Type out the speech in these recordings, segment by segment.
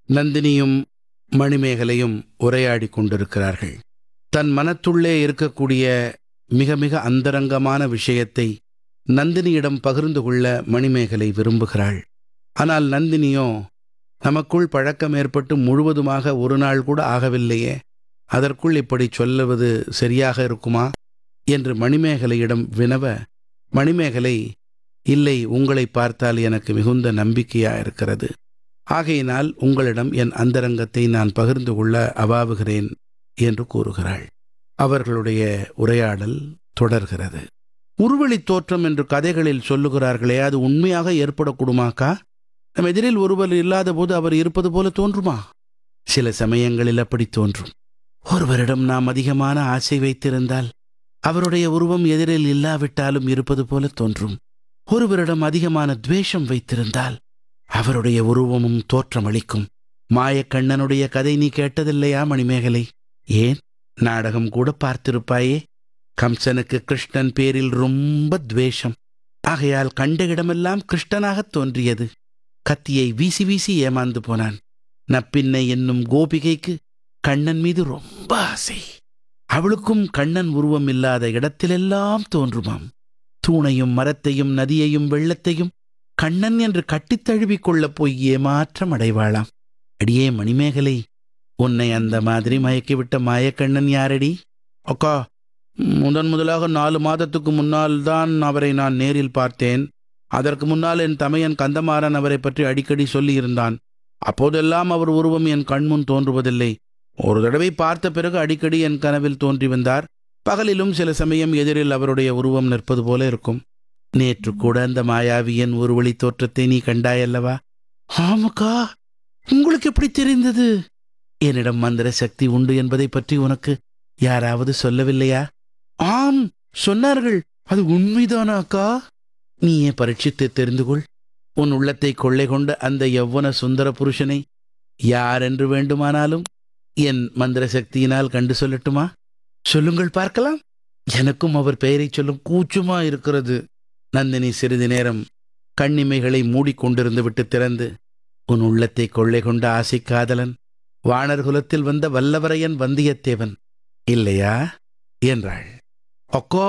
நந்தினியும் மணிமேகலையும் உரையாடி கொண்டிருக்கிறார்கள் தன் மனத்துள்ளே இருக்கக்கூடிய மிக மிக அந்தரங்கமான விஷயத்தை நந்தினியிடம் பகிர்ந்து கொள்ள மணிமேகலை விரும்புகிறாள் ஆனால் நந்தினியோ நமக்குள் பழக்கம் ஏற்பட்டு முழுவதுமாக ஒரு நாள் கூட ஆகவில்லையே அதற்குள் இப்படி சொல்லுவது சரியாக இருக்குமா என்று மணிமேகலையிடம் வினவ மணிமேகலை இல்லை உங்களை பார்த்தால் எனக்கு மிகுந்த நம்பிக்கையா இருக்கிறது ஆகையினால் உங்களிடம் என் அந்தரங்கத்தை நான் பகிர்ந்து கொள்ள அவாவுகிறேன் என்று கூறுகிறாள் அவர்களுடைய உரையாடல் தொடர்கிறது உருவெளித் தோற்றம் என்று கதைகளில் சொல்லுகிறார்களே அது உண்மையாக ஏற்படக்கூடுமாக்கா நம் எதிரில் ஒருவர் இல்லாத போது அவர் இருப்பது போல தோன்றுமா சில சமயங்களில் அப்படி தோன்றும் ஒருவரிடம் நாம் அதிகமான ஆசை வைத்திருந்தால் அவருடைய உருவம் எதிரில் இல்லாவிட்டாலும் இருப்பது போல தோன்றும் ஒருவரிடம் அதிகமான துவேஷம் வைத்திருந்தால் அவருடைய உருவமும் தோற்றமளிக்கும் மாயக்கண்ணனுடைய கதை நீ கேட்டதில்லையா மணிமேகலை ஏன் நாடகம் கூட பார்த்திருப்பாயே கம்சனுக்கு கிருஷ்ணன் பேரில் ரொம்ப துவேஷம் ஆகையால் கண்ட இடமெல்லாம் கிருஷ்ணனாகத் தோன்றியது கத்தியை வீசி வீசி ஏமாந்து போனான் நப்பின்னை என்னும் கோபிகைக்கு கண்ணன் மீது ரொம்ப ஆசை அவளுக்கும் கண்ணன் உருவம் இல்லாத இடத்திலெல்லாம் தோன்றுமாம் தூணையும் மரத்தையும் நதியையும் வெள்ளத்தையும் கண்ணன் என்று கட்டித் தழுவிக் கொள்ளப் போய் ஏமாற்றம் அடைவாளாம் அடியே மணிமேகலை உன்னை அந்த மாதிரி மயக்கிவிட்ட மாயக்கண்ணன் யாரடி அக்கா முதன் முதலாக நாலு மாதத்துக்கு முன்னால் தான் அவரை நான் நேரில் பார்த்தேன் அதற்கு முன்னால் என் தமையன் கந்தமாறன் அவரை பற்றி அடிக்கடி சொல்லியிருந்தான் அப்போதெல்லாம் அவர் உருவம் என் கண்முன் தோன்றுவதில்லை ஒரு தடவை பார்த்த பிறகு அடிக்கடி என் கனவில் தோன்றி வந்தார் பகலிலும் சில சமயம் எதிரில் அவருடைய உருவம் நிற்பது போல இருக்கும் நேற்று கூட அந்த மாயாவியின் ஒரு வழி தோற்றத்தை நீ கண்டாயல்லவா ஆமாக்கா உங்களுக்கு எப்படி தெரிந்தது என்னிடம் மந்திர சக்தி உண்டு என்பதை பற்றி உனக்கு யாராவது சொல்லவில்லையா ஆம் சொன்னார்கள் அது உண்மைதானா அக்கா நீயே பரீட்சித்து தெரிந்து கொள் உன் உள்ளத்தை கொள்ளை கொண்ட அந்த யௌவன சுந்தர புருஷனை யார் என்று வேண்டுமானாலும் என் மந்திர சக்தியினால் கண்டு சொல்லட்டுமா சொல்லுங்கள் பார்க்கலாம் எனக்கும் அவர் பெயரைச் சொல்லும் கூச்சமா இருக்கிறது நந்தினி சிறிது நேரம் கண்ணிமைகளை மூடிக்கொண்டிருந்து விட்டு திறந்து உன் உள்ளத்தை கொள்ளை கொண்ட ஆசை காதலன் வாணர்குலத்தில் வந்த வல்லவரையன் வந்தியத்தேவன் இல்லையா என்றாள் அக்கா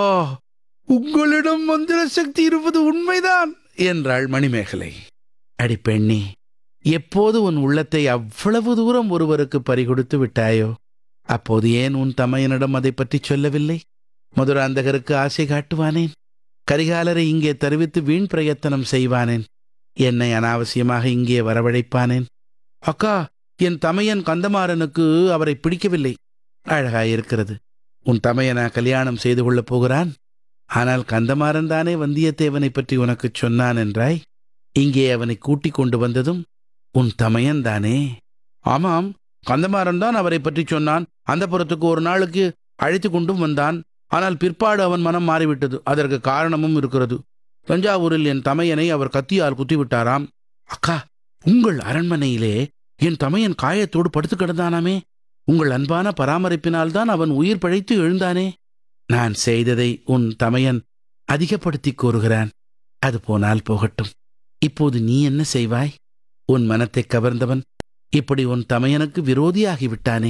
உங்களிடம் மந்திர சக்தி இருப்பது உண்மைதான் என்றாள் மணிமேகலை அடி பெண்ணே எப்போது உன் உள்ளத்தை அவ்வளவு தூரம் ஒருவருக்கு பறிகொடுத்து விட்டாயோ அப்போது ஏன் உன் தமையனிடம் அதை பற்றி சொல்லவில்லை மதுராந்தகருக்கு ஆசை காட்டுவானேன் கரிகாலரை இங்கே தருவித்து வீண் பிரயத்தனம் செய்வானேன் என்னை அனாவசியமாக இங்கே வரவழைப்பானேன் அக்கா என் தமையன் கந்தமாறனுக்கு அவரை பிடிக்கவில்லை அழகாயிருக்கிறது உன் தமையனா கல்யாணம் செய்து கொள்ளப் போகிறான் ஆனால் கந்தமாறன் தானே வந்தியத்தேவனை பற்றி உனக்குச் சொன்னான் என்றாய் இங்கே அவனை கூட்டிக் கொண்டு வந்ததும் உன் தமையன் தானே ஆமாம் கந்தமாறன் தான் அவரை பற்றி சொன்னான் அந்த புறத்துக்கு ஒரு நாளுக்கு அழைத்து கொண்டும் வந்தான் ஆனால் பிற்பாடு அவன் மனம் மாறிவிட்டது அதற்கு காரணமும் இருக்கிறது தஞ்சாவூரில் என் தமையனை அவர் கத்தியால் குத்திவிட்டாராம் அக்கா உங்கள் அரண்மனையிலே என் தமையன் காயத்தோடு படுத்து கிடந்தானாமே உங்கள் அன்பான பராமரிப்பினால்தான் அவன் உயிர் பழைத்து எழுந்தானே நான் செய்ததை உன் தமையன் அதிகப்படுத்தி கூறுகிறான் அது போனால் போகட்டும் இப்போது நீ என்ன செய்வாய் உன் மனத்தை கவர்ந்தவன் இப்படி உன் தமையனுக்கு விரோதியாகி விட்டானே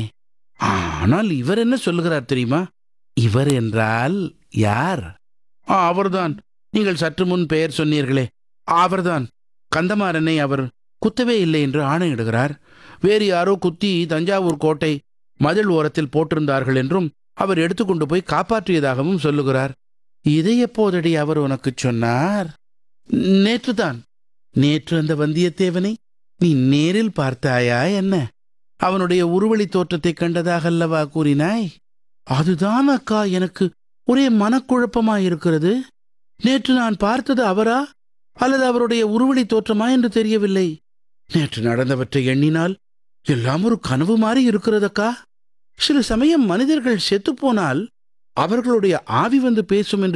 ஆனால் இவர் என்ன சொல்லுகிறார் தெரியுமா இவர் என்றால் யார் ஆ அவர்தான் நீங்கள் சற்று முன் பெயர் சொன்னீர்களே அவர்தான் கந்தமாறனை அவர் குத்தவே இல்லை என்று ஆணையிடுகிறார் வேறு யாரோ குத்தி தஞ்சாவூர் கோட்டை மதில் ஓரத்தில் போட்டிருந்தார்கள் என்றும் அவர் எடுத்துக்கொண்டு போய் காப்பாற்றியதாகவும் சொல்லுகிறார் இதை எப்போதடி அவர் உனக்குச் சொன்னார் நேற்றுதான் நேற்று அந்த வந்தியத்தேவனை நீ நேரில் பார்த்தாயா என்ன அவனுடைய உருவழி தோற்றத்தை கண்டதாகல்லவா கூறினாய் அதுதான் அக்கா எனக்கு ஒரே மனக்குழப்பமாயிருக்கிறது நேற்று நான் பார்த்தது அவரா அல்லது அவருடைய உருவழி தோற்றமா என்று தெரியவில்லை நேற்று நடந்தவற்றை எண்ணினால் எல்லாம் ஒரு கனவு மாதிரி இருக்கிறதக்கா சில சமயம் மனிதர்கள் செத்துப்போனால் அவர்களுடைய ஆவி வந்து பேசும் என்று